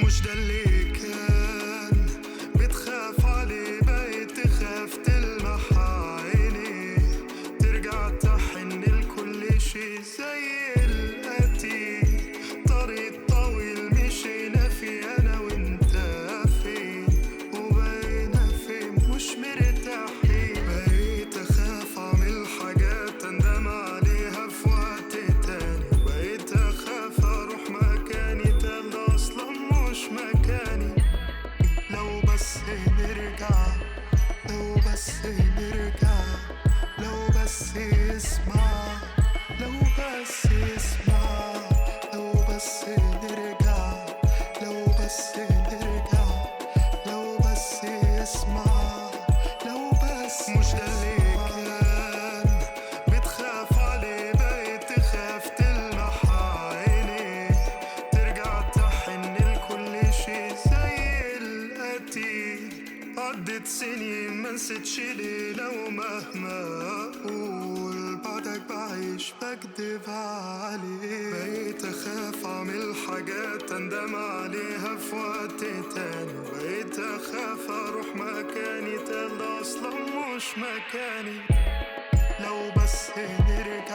مش ده اللي كان بتخاف عليه بقيت تخاف تلمح عيني ترجع تحن لكل شي زي القتيل طريق طويل مشينا فيه انا وانت فين وبقينا فين مش مرتاحين بقيت اخاف اعمل حاجات اندم عليها في وقت تاني بقيت اخاف اروح مكاني ده اللي اصلا مش مكاني لو بس نرجع لو بس نرجع لو بس اسمع لو بس اسمع لو بس نرجع لو بس نرجع لو بس اسمع لو بس مش ده اللي كان بتخاف عليه بقيت تخاف تلمح عيني ترجع تحن لكل شي زي القتيل عدت سنين ما نسيتش ليلة ومهما أقول بعدك بعيش بكدب عليه بقيت أخاف أعمل حاجات أندم عليها في وقت تاني بقيت أخاف أروح مكاني ده اللي أصلا مش مكاني لو بس نرجع